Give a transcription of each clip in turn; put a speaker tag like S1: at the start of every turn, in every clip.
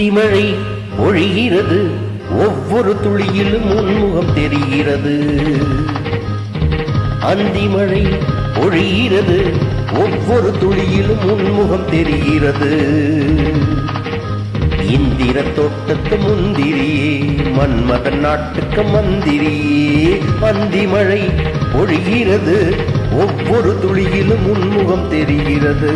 S1: அந்திமழை பொழிகிறது ஒவ்வொரு துளியிலும் உன்முகம் தெரிகிறது அந்திமழை பொழிகிறது ஒவ்வொரு துளியிலும் உன்முகம் தெரிகிறது இந்திர தோட்டத்து முந்திரியே மன்மத நாட்டுக்கு மந்திரியே அந்திமழை பொழிகிறது ஒவ்வொரு துளியிலும் உன்முகம் தெரிகிறது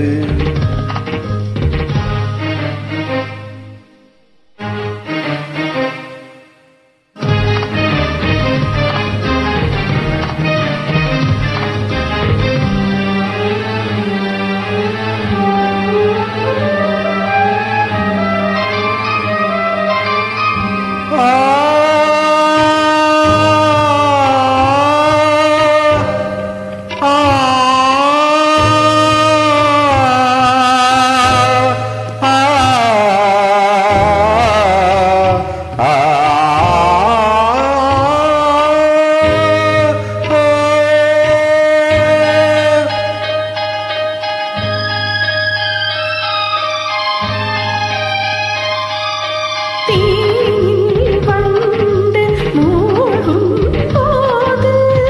S2: தீயில் வண்டு மூழ்கும் போது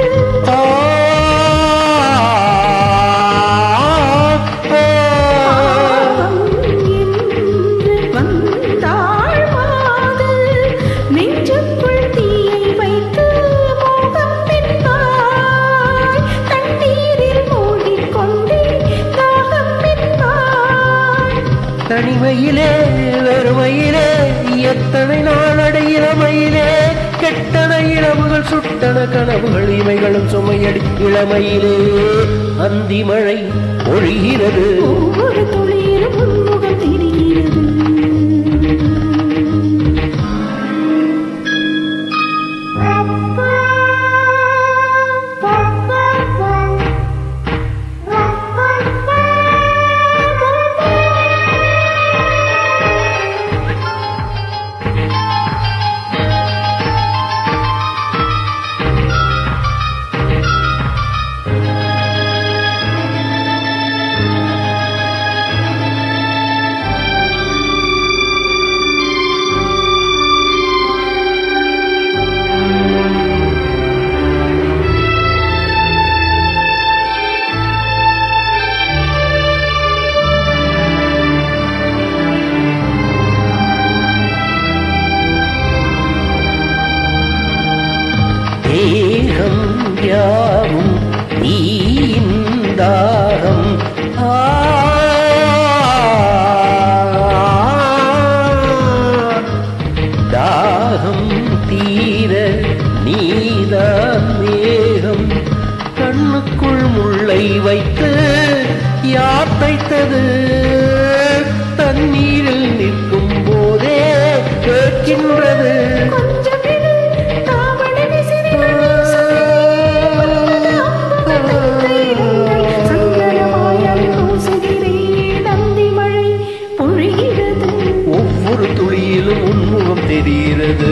S2: பாவம் என்று வந்தாள் மாது நெஞ்சுக்குள் தீயை வைத்து மோகம் பின்பாய் தண்ணீரில் மூழ்கிக் கொண்டே தாகம் பின்பாய்
S1: தனிமையிலே வெறுமையிலே எத்தனை நாளடை இளமையிலே கெட்டன இரவுகள் சுட்டன கனவுகள் இமைகளும் சுமையடி இளமையிலே அந்தி மழை பொழிகிறது
S2: ஒவ்வொரு துளியிலும் உன்முகம் தெரிகிறது
S1: தேகம் யாவும் நீந்தாகம் தாகம் தீர நீதான் மேகம் கண்ணுக்குள் முள்ளை வைத்து யார் தைத்தது தண்ணீரில் நிற்கும் போதே கேட்கின்றது
S2: கொஞ்சம் விடு, தாவணி விசிறிகள் வீசுதே, அம்புகள் தைத்தேங்கள், சங்கடமாய் அதை பூசுகிறேன், அந்தி மழை பொழிகிறது
S1: ஒவ்வொரு துளியிலும் உன்முகம் தெரிகிறது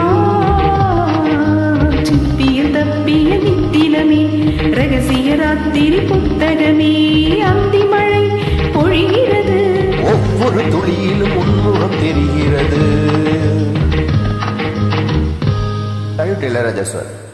S2: சிப்பியில் தப்பிய நித்திலமே ரகசிய ராத்திரி புத்தகமே அந்தி மழை பொழிகிறது
S1: ஒவ்வொரு துளியிலும் உன்முகம் தெரிகிறது இளையராஜா சார்